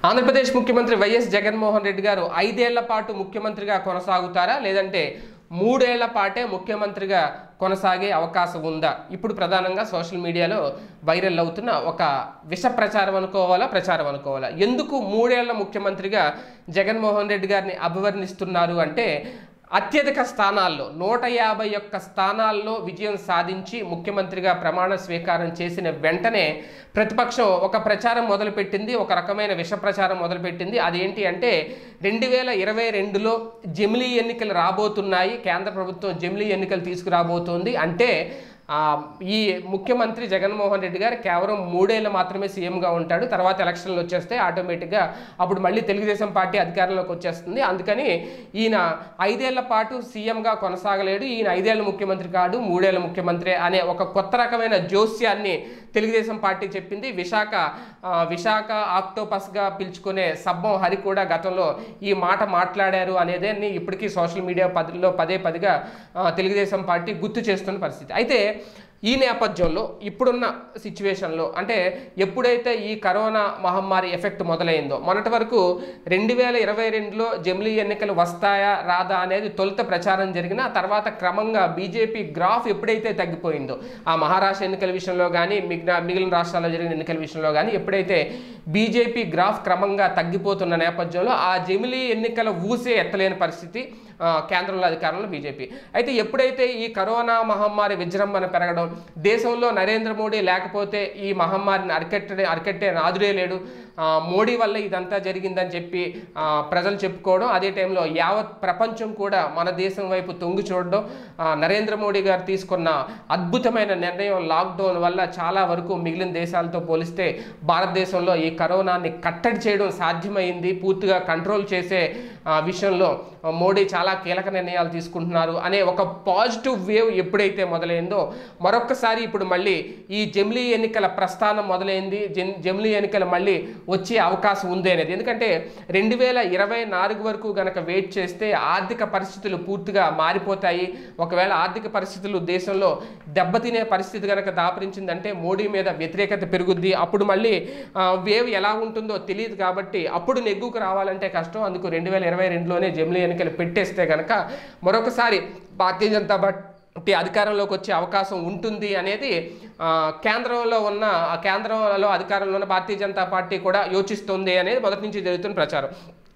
ఆంధ్రప్రదేశ్ ముఖ్యమంత్రి వైఎస్ జగన్మోహన్ రెడ్డి గారు ఐదేళ్ల పాటు ముఖ్యమంత్రిగా కొనసాగుతారా లేదంటే మూడేళ్ల పాటే ముఖ్యమంత్రిగా కొనసాగే అవకాశం ఉందా ఇప్పుడు ప్రధానంగా సోషల్ మీడియాలో వైరల్ అవుతున్న ఒక విష ప్రచారం అనుకోవాలా ప్రచారం అనుకోవాలా ఎందుకు మూడేళ్ల ముఖ్యమంత్రిగా జగన్మోహన్ రెడ్డి గారిని అభివర్ణిస్తున్నారు అంటే అత్యధిక స్థానాల్లో నూట యాభై ఒక్క స్థానాల్లో విజయం సాధించి ముఖ్యమంత్రిగా ప్రమాణ స్వీకారం చేసిన వెంటనే ప్రతిపక్షం ఒక ప్రచారం మొదలుపెట్టింది ఒక రకమైన విష ప్రచారం మొదలుపెట్టింది అదేంటి అంటే రెండు వేల ఇరవై రెండులో జమిలీ ఎన్నికలు రాబోతున్నాయి కేంద్ర ప్రభుత్వం జమిలీ ఎన్నికలు తీసుకురాబోతోంది అంటే ఆ, ఈ ముఖ్యమంత్రి జగన్మోహన్ రెడ్డి గారు కేవలం మూడేళ్ళు మాత్రమే సీఎంగా ఉంటాడు తర్వాత ఎలక్షన్లు వచ్చేస్తే ఆటోమేటిక్గా అప్పుడు మళ్ళీ తెలుగుదేశం పార్టీ అధికారంలోకి వచ్చేస్తుంది అందుకని ఈయన ఐదేళ్ల పాటు సీఎంగా కొనసాగలేడు ఈయన ఐదేళ్ల ముఖ్యమంత్రి కాడు మూడేళ్ల ముఖ్యమంత్రి అనే ఒక కొత్త రకమైన జోస్యాన్ని తెలుగుదేశం పార్టీ చెప్పింది విశాఖ ఆ, విశాఖ ఆక్టోపస్గా పిలుచుకునే సబ్బం హరి కూడా గతంలో ఈ మాట మాట్లాడారు అనేదాన్ని ఇప్పటికీ సోషల్ మీడియా పదిలో పదే పదిగా ఆ, తెలుగుదేశం పార్టీ గుర్తు చేస్తున్న పరిస్థితి అయితే ఈ నేపథ్యంలో ఇప్పుడున్న సిచ్యువేషన్లో అంటే ఎప్పుడైతే ఈ కరోనా మహమ్మారి ఎఫెక్ట్ మొదలైందో మొన్నటి వరకు రెండు వేల ఇరవై రెండులో జమిలీ ఎన్నికలు వస్తాయా రాదా అనేది తొలుత ప్రచారం జరిగిన తర్వాత క్రమంగా బీజేపీ గ్రాఫ్ ఎప్పుడైతే తగ్గిపోయిందో ఆ మహారాష్ట్ర ఎన్నికల విషయంలో కానీ మిగిలిన మిగిలిన రాష్ట్రాల్లో జరిగిన ఎన్నికల విషయంలో కానీ ఎప్పుడైతే బీజేపీ గ్రాఫ్ క్రమంగా తగ్గిపోతున్న నేపథ్యంలో ఆ జమిలీ ఎన్నికల ఊసే ఎత్తలేని పరిస్థితి ఆ, కేంద్రంలో అధికారంలో బీజేపీ అయితే ఎప్పుడైతే ఈ కరోనా మహమ్మారి విజృంభణ పెరగడం దేశంలో నరేంద్ర మోడీ లేకపోతే ఈ మహమ్మారిని అరికట్టే అరికట్టే నాదుడే లేడు ఆ, మోడీ వల్ల ఇదంతా జరిగిందని చెప్పి ఆ, ప్రజలు చెప్పుకోవడం అదే టైంలో యావత్ ప్రపంచం కూడా మన దేశం వైపు తొంగి చూడడం ఆ, నరేంద్ర మోడీ గారు తీసుకున్న అద్భుతమైన నిర్ణయం లాక్డౌన్ వల్ల చాలా వరకు మిగిలిన దేశాలతో పోలిస్తే భారతదేశంలో ఈ కరోనాని కట్టడి చేయడం సాధ్యమైంది పూర్తిగా కంట్రోల్ చేసే ఆ, విషయంలో ఆ, మోడీ చాలా కీలక నిర్ణయాలు తీసుకుంటున్నారు అనే ఒక పాజిటివ్ వేవ్ ఎప్పుడైతే మొదలైందో మరొక్కసారి ఇప్పుడు మళ్ళీ ఈ జమిలీ ఎన్నికల ప్రస్థానం మొదలైంది జెన్ జమిలీ ఎన్నికలు మళ్ళీ వచ్చే అవకాశం ఉంది అనేది ఎందుకంటే రెండు వేల ఇరవై నాలుగు వరకు గనక వెయిట్ చేస్తే ఆర్థిక పరిస్థితులు పూర్తిగా మారిపోతాయి ఒకవేళ ఆర్థిక పరిస్థితులు దేశంలో దెబ్బతినే పరిస్థితి గనక దాపరించిందంటే మోడీ మీద వ్యతిరేకత పెరుగుద్ది అప్పుడు మళ్ళీ ఆ, వేవ్ ఎలా ఉంటుందో తెలియదు కాబట్టి అప్పుడు నెగ్గుకు రావాలంటే కష్టం అందుకు రెండు వేల ఇరవై రెండులోనే జమిలీ ఎన్నికలు పెట్టేస్తే గనక మరొకసారి భారతీయ జనతా పార్టీ అధికారంలోకి వచ్చే అవకాశం ఉంటుంది అనేది ఆ, కేంద్రంలో ఉన్న ఆ కేంద్రంలో అధికారంలో ఉన్న భారతీయ జనతా పార్టీ కూడా యోచిస్తుంది అనేది మొదటి నుంచి జరుగుతున్న ప్రచారం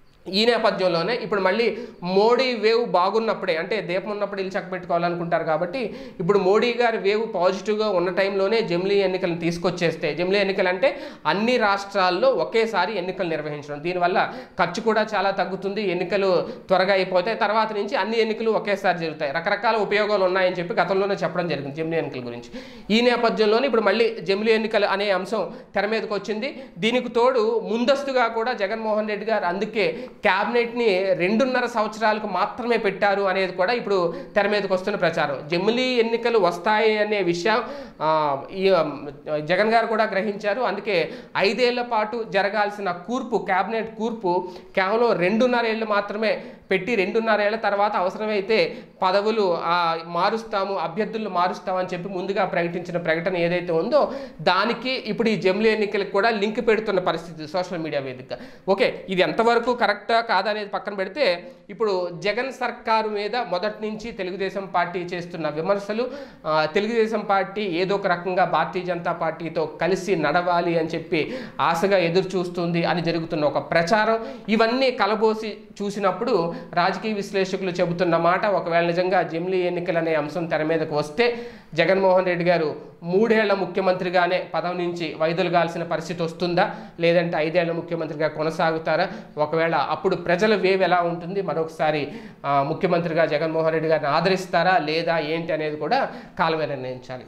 ఈ నేపథ్యంలోనే ఇప్పుడు మళ్ళీ మోడీ వేవ్ బాగున్నప్పుడే అంటే దీపం ఉన్నప్పుడు ఇల్లు చక్క పెట్టుకోవాలనుకుంటారు కాబట్టి ఇప్పుడు మోడీ గారి వేవ్ పాజిటివ్గా ఉన్న టైంలోనే జమిలీ ఎన్నికలను తీసుకొచ్చేస్తే జమిలీ ఎన్నికలు అంటే అన్ని రాష్ట్రాల్లో ఒకేసారి ఎన్నికలు నిర్వహించడం దీనివల్ల ఖర్చు కూడా చాలా తగ్గుతుంది ఎన్నికలు త్వరగా అయిపోతాయి తర్వాత నుంచి అన్ని ఎన్నికలు ఒకేసారి జరుగుతాయి రకరకాల ఉపయోగాలు ఉన్నాయని చెప్పి గతంలోనే చెప్పడం జరిగింది జమిలీ ఎన్నికల గురించి ఈ నేపథ్యంలోనే ఇప్పుడు మళ్ళీ జమిలీ ఎన్నికలు అనే అంశం తెర మీదకి వచ్చింది దీనికి తోడు ముందస్తుగా కూడా జగన్మోహన్ రెడ్డి గారు అందుకే క్యాబినెట్ని రెండున్నర సంవత్సరాలకు మాత్రమే పెట్టారు అనేది కూడా ఇప్పుడు తెర మీదకి వస్తున్న ప్రచారం జమిలీ ఎన్నికలు వస్తాయి అనే విషయం ఆ, ఈ ఆ, జగన్ గారు కూడా గ్రహించారు అందుకే ఐదేళ్ల పాటు జరగాల్సిన కూర్పు క్యాబినెట్ కూర్పు కేవలం రెండున్నర ఏళ్ళు మాత్రమే పెట్టి రెండున్నరేళ్ల తర్వాత అవసరమైతే పదవులు ఆ, మారుస్తాము అభ్యర్థులను మారుస్తామని చెప్పి ముందుగా ప్రకటించిన ప్రకటన ఏదైతే ఉందో దానికి ఇప్పుడు ఈ జమిలీ ఎన్నికలకు కూడా లింక్ పెడుతున్న పరిస్థితి సోషల్ మీడియా వేదిక ఓకే ఇది ఎంతవరకు కరెక్టా కాదా అనేది పక్కన పెడితే ఇప్పుడు జగన్ సర్కారు మీద మొదటి నుంచి తెలుగుదేశం పార్టీ చేస్తున్న విమర్శలు ఆ, తెలుగుదేశం పార్టీ ఏదో ఒక రకంగా భారతీయ జనతా పార్టీతో కలిసి నడవాలి అని చెప్పి ఆశగా ఎదురు చూస్తుంది అని జరుగుతున్న ఒక ప్రచారం ఇవన్నీ కలబోసి చూసినప్పుడు రాజకీయ విశ్లేషకులు చెబుతున్న మాట ఒకవేళ నిజంగా జమిలీ ఎన్నికలు అనే అంశం తెర మీదకు వస్తే జగన్మోహన్ రెడ్డి గారు మూడేళ్ల ముఖ్యమంత్రిగానే పదవి నుంచి వైదొలగాల్సిన పరిస్థితి వస్తుందా లేదంటే ఐదేళ్ల ముఖ్యమంత్రిగా కొనసాగుతారా ఒకవేళ అప్పుడు ప్రజల వేవ్ ఎలా ఉంటుంది మరొకసారి ఆ, ముఖ్యమంత్రిగా జగన్మోహన్ రెడ్డి గారిని ఆదరిస్తారా లేదా ఏంటి అనేది కూడా కాలమే నిర్ణయించాలి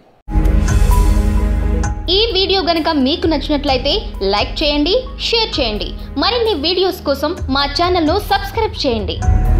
ఈ వీడియో గనుక మీకు నచ్చినట్లయితే లైక్ చేయండి షేర్ చేయండి మరిన్ని వీడియోస్ కోసం మా ఛానల్ను సబ్స్క్రైబ్ చేయండి